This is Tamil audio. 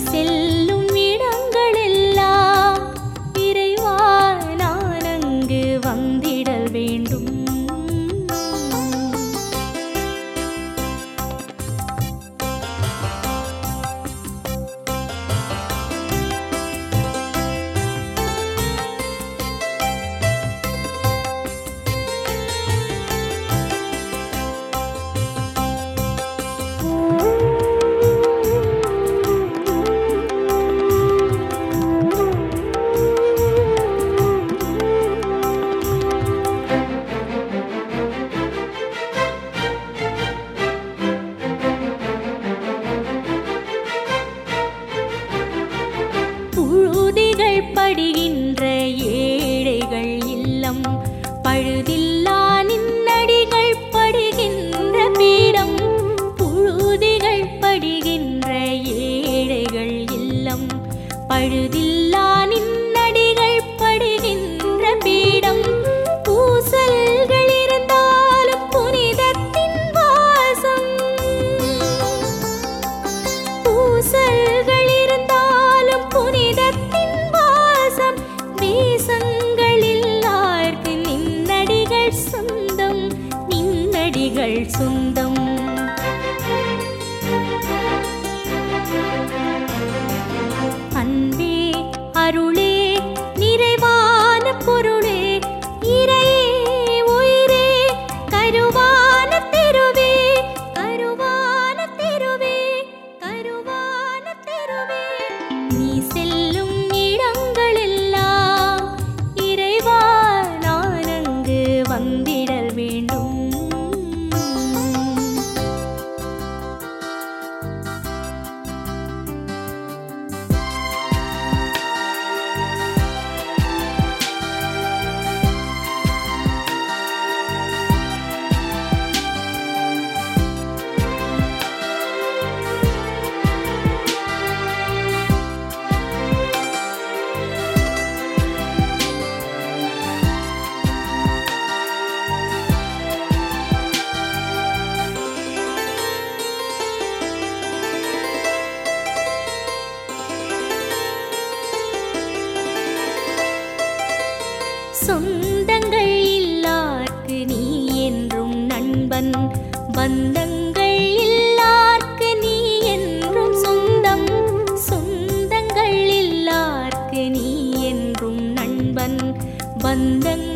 செல்லும் இடங்களெல்லாம் இறைவா நான் அங்கு வந்திடல் வேண்டும் புழுதிகள் படுகின்ற ஏழைகள் இல்லம் பழுதில்லா நின்னடிகள் படுகின்ற பீடம் புழுதிகள் படுகின்ற ஏழைகள் இல்லம் பழுதில்லா நின்னடிகள் படுகின்ற பீடம் பூசல்கள் இருந்தாலும் புனிதத்தின் வாசம் பூசல்கள் இருந்தாலும் புனிதத்தின் வாசம் வீசங்கள் இல்லார்க்கு நின்னடிகள் சொந்தம் நின்னடிகள் சொந்தம் அன்பே அருளே நிறைவான பொருளே இறையே உயிரே கருவான தெருவே கருவான தெருவே கருவான தெருவே நீ செல்லும் இடங்களெல்லாம் இறைவா நான் அங்கு வந்திடல் வேண்டும் சொந்தங்கள் இல்லார்க்கு நீ என்றும் நண்பன் பந்தங்கள் இல்லார்க்கு நீ என்றும் சொந்தம் சொந்தங்கள் இல்லார்க்கு நீ என்றும் நண்பன் பந்தங்கள்